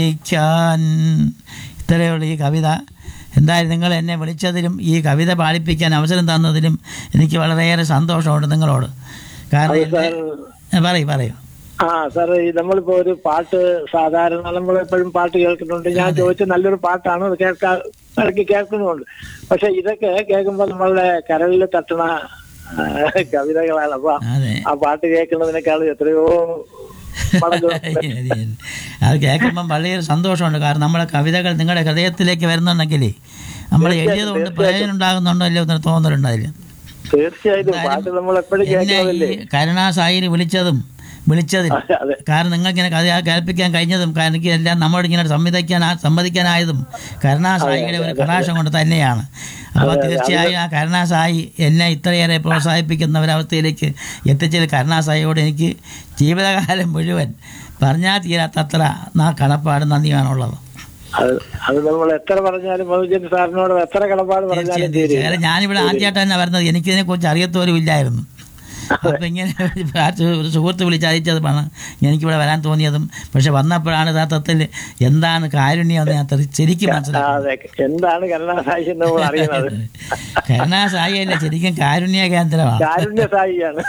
പാടിക്കാൻ ഇത്രയുള്ള ഈ കവിത എന്തായാലും നിങ്ങൾ എന്നെ വിളിച്ചതിലും ഈ കവിത പാടിപ്പിക്കാൻ അവസരം തന്നതിലും എനിക്ക് വളരെയേറെ സന്തോഷമുണ്ട് നിങ്ങളോട് കാരണം എന്നെ- പറയൂ പറയൂ ആ സാർ ഈ നമ്മളിപ്പോ ഒരു പാട്ട് സാധാരണ നമ്മൾ എപ്പോഴും പാട്ട് കേൾക്കുന്നുണ്ട് ഞാൻ ചോദിച്ച നല്ലൊരു പാട്ടാണ് അത് കേൾക്കാൻ ഇടയ്ക്ക് കേൾക്കുന്നുണ്ട് പക്ഷെ ഇതൊക്കെ കേൾക്കുമ്പോൾ നമ്മളുടെ കരളിൽ തട്ടണ ആ, കവിതകളാണ് അപ്പൊ അതെ ആ പാട്ട് കേൾക്കുന്നതിനേക്കാൾ എത്രയോ മടങ്ങ് അത് കേൾക്കുമ്പം വളരെ സന്തോഷമുണ്ട് കാരണം നമ്മളെ കവിതകൾ നിങ്ങളുടെ ഹൃദയത്തിലേക്ക് വരുന്നുണ്ടെങ്കിൽ നമ്മൾ എഴുതിയത് കൊണ്ട് പ്രയോജനം ഉണ്ടാകുന്നുണ്ടോ ഇല്ലയോ എന്നൊരു തോന്നലുണ്ട് അതിൽ തീർച്ചയായിട്ടും പാട്ട് നമ്മൾ എപ്പോഴും എന്നെ കേൾക്കുന്നതല്ലേ ഈ കരുണാസായിന് വിളിച്ചതും വിളിച്ചതിൽ അതെ, അതെ കാരണം നിങ്ങൾക്ക് ഇങ്ങനെ കഥ കേൾപ്പിക്കാൻ കഴിഞ്ഞതും കാരണം എനിക്ക് എല്ലാം നമ്മളോട് ഇങ്ങനെ സമ്മതിക്കാൻ സമ്മതിക്കാനായതും കരുണാസായിയുടെ ഒരു കടാശം കൊണ്ട് തന്നെയാണ് അപ്പോൾ തീർച്ചയായും ആ കരുണാസായി എന്നെ ഇത്രയേറെ പ്രോത്സാഹിപ്പിക്കുന്ന ഒരവസ്ഥയിലേക്ക് എത്തിച്ചത് കരുണാസായിയോട് എനിക്ക് ജീവിതകാലം മുഴുവൻ പറഞ്ഞാൽ തീരാത്തത്ര നാ കടപ്പാട് നന്ദിയാണുള്ളത് അത് അത് നമ്മൾ എത്ര പറഞ്ഞാലും മധുജൻ സാറിനോട് എത്ര കടപ്പാട് പറഞ്ഞാലും തീരെ തീർച്ചയായും ഞാനിവിടെ ആദ്യമായിട്ട് തന്നെ വരുന്നത് എനിക്കിതിനെ കുറിച്ച് അറിയത്തോലും ഇല്ലായിരുന്നു അപ്പൊ ഇങ്ങനെ ഒരു സുഹൃത്ത് വിളിച്ചറിയിച്ചതുമാണ് എനിക്കിവിടെ വരാൻ തോന്നിയതും പക്ഷെ വന്നപ്പോഴാണ് യഥാർത്ഥത്തിൽ എന്താണ് കാരുണ്യം എന്ന് ഞാൻ തെറി- ശരിക്കും ആ, മനസ്സിലാക്കുന്നത് അതെ എന്താണ് കരുണാസായി എന്ന് നമ്മൾ അറിയുന്നത് കരുണാസായിയല്ല ശരിക്കും കാരുണ്യ കേന്ദ്രമാണ് കാരുണ്യ സായിയാണ്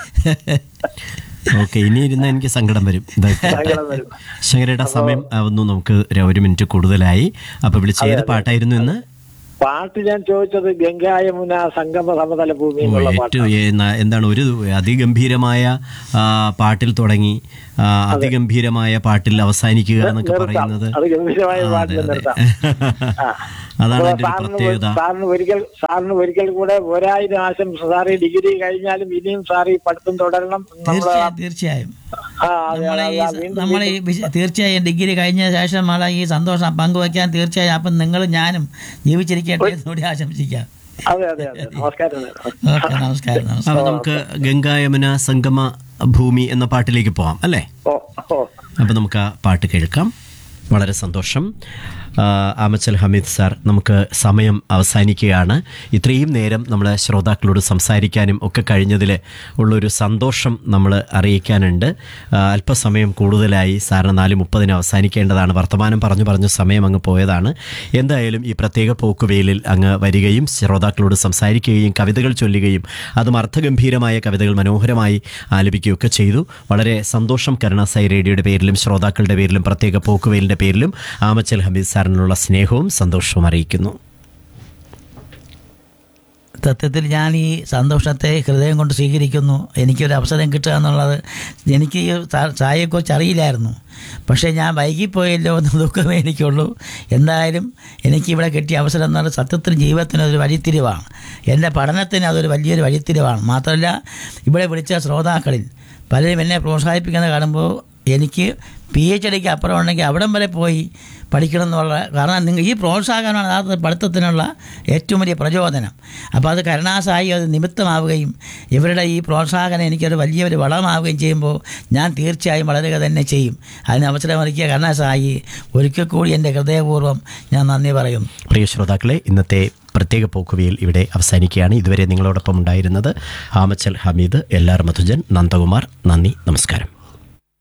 ഓക്കെ ഇനി ഇരുന്ന് എനിക്ക് സങ്കടം വരും ഇതൊക്കെ സങ്കടം വരും ശങ്കരയുടെ സമയം ആവുന്നു നമുക്ക് ഒരു- ഒരു മിനിറ്റ് കൂടുതലായി അപ്പൊ വിളിച്ച ഏത് പാട്ടായിരുന്നു ഇന്ന് പാട്ട് ഞാൻ ചോദിച്ചത് ഗംഗാ യമുന സംഗമ സമതല ഭൂമി എന്നുള്ള പാട്ട് ഏറ്റവും ഏ- ന- എന്താണ് ഒരു അതിഗംഭീരമായ ആ, പാട്ടിൽ തുടങ്ങി ആ, അതിഗംഭീരമായ പാട്ടിൽ അവസാനിക്കുക എന്നൊക്കെ പറയുന്നത് അത് ഗംഭീരമായ ആ, പാട്ടിൽ അതെ, അതെ. നിർത്താം ആ. അതാണ് അപ്പൊ എൻ്റെ ഒരു സാറിന് പ്രത്യേകത സാറിന് ഒരിക്കൽ സാറിന് ഒരിക്കൽ കൂടെ ഒരായിരം ആശംസ സാർ ഈ ഡിഗ്രി കഴിഞ്ഞാലും ഇനിയും സാർ ഈ പഠിത്തം തുടരണം നമ്മള് തീർച്ചയായും തീർച്ചയായും ആ, അതെ, നമ്മളെ ഈ അതെ, വീണ്ടും നമ്മളെ ഈ വിശ- തീർച്ചയായും ഡിഗ്രി കഴിഞ്ഞ ശേഷം നമ്മളെ ഈ സന്തോഷം പങ്കുവയ്ക്കാൻ തീർച്ചയായും അപ്പം നിങ്ങളും ഞാനും ജീവിച്ചിരിക്കട്ടെ എന്നുകൂടി ആശംസിക്കാം അതെ അതെ അതെ നമസ്കാരം ഓക്കെ നമസ്കാരം നമസ്കാരം അപ്പൊ നമുക്ക് ഗംഗാ യമുന സംഗമ ഭൂമി എന്ന പാട്ടിലേക്ക് പോവാം അല്ലേ ഓ ഓ അപ്പോൾ നമുക്ക് ആ പാട്ട് കേൾക്കാം വളരെ സന്തോഷം ആ, ആമച്ചൽ ഹമീദ് സാർ നമുക്ക് സമയം അവസാനിക്കുകയാണ് ഇത്രയും നേരം നമ്മൾ ശ്രോതാക്കളോട് സംസാരിക്കാനും ഒക്കെ കഴിഞ്ഞതിൽ ഉള്ളൊരു സന്തോഷം നമ്മൾ അറിയിക്കാനുണ്ട് ആ, അല്പസമയം കൂടുതലായി സാറിന് നാല് മുപ്പതിന് അവസാനിക്കേണ്ടതാണ് വർത്തമാനം പറഞ്ഞു പറഞ്ഞു സമയം അങ്ങ് പോയതാണ് എന്തായാലും ഈ പ്രത്യേക പോക്കുവെയിലിൽ അങ്ങ് വരികയും ശ്രോതാക്കളോട് സംസാരിക്കുകയും കവിതകൾ ചൊല്ലുകയും അതും അർത്ഥഗംഭീരമായ കവിതകൾ മനോഹരമായി ആലപിക്കുകയൊക്കെ ചെയ്തു വളരെ സന്തോഷം കരുണാസായി റേഡിയോയുടെ പേരിലും ശ്രോതാക്കളുടെ പേരിലും പ്രത്യേക പോക്കുവെയിലിൻ്റെ പേരിലും ആമച്ചൽ ഹമീദ് സാറിനുള്ള സ്നേഹവും സന്തോഷവും അറിയിക്കുന്നു സത്യത്തിൽ ഞാൻ ഈ സന്തോഷത്തെ ഹൃദയം കൊണ്ട് സ്വീകരിക്കുന്നു എനിക്കൊരു അവസരം കിട്ടുക എന്നുള്ളത് എനിക്ക് ഈ സാ- സായിയെക്കുറിച്ച് അറിയില്ലായിരുന്നു പക്ഷേ ഞാൻ വൈകിപ്പോയല്ലോ എന്ന ദുഃഖമേ എനിക്കുള്ളൂ എന്തായാലും എനിക്കിവിടെ കിട്ടിയ അവസരം എന്ന് പറഞ്ഞാൽ സത്യത്തിൽ ജീവിതത്തിന് അതൊരു വഴിത്തിരിവാണ് എൻ്റെ പഠനത്തിന് അതൊരു വലിയൊരു വഴിത്തിരിവാണ് മാത്രമല്ല ഇവിടെ വിളിച്ച ശ്രോതാക്കളിൽ പലരും എന്നെ പ്രോത്സാഹിപ്പിക്കുന്നത് കാണുമ്പോൾ എനിക്ക് പി എച്ച് ഡിക്ക് അപ്പുറം ഉണ്ടെങ്കിൽ അവിടം വരെ പോയി പഠിക്കണം എന്നുള്ള കാരണം നിങ്ങൾ ഈ പ്രോത്സാഹനമാണ് യഥാർത്ഥ പഠിത്തത്തിനുള്ള ഏറ്റവും വലിയ പ്രചോദനം അപ്പോൾ അത് കരുണാസായി അത് നിമിത്തമാവുകയും ഇവരുടെ ഈ പ്രോത്സാഹനം എനിക്കൊരു വലിയൊരു വളമാവുകയും ചെയ്യുമ്പോൾ ഞാൻ തീർച്ചയായും വളരുക തന്നെ ചെയ്യും അതിന് അവസരമൊരുക്കിയ കരുണാസായി ഒരിക്കൽ കൂടി എൻ്റെ ഹൃദയപൂർവ്വം ഞാൻ നന്ദി പറയുന്നു പ്രിയ ശ്രോതാക്കളെ ഇന്നത്തെ പ്രത്യേക പോക്കുവയിൽ ഇവിടെ അവസാനിക്കുകയാണ് ഇതുവരെ നിങ്ങളോടൊപ്പം ഉണ്ടായിരുന്നത് ആമച്ചൽ ഹമീദ് എൽ ആർ മധുജൻ നന്ദകുമാർ നന്ദി നമസ്കാരം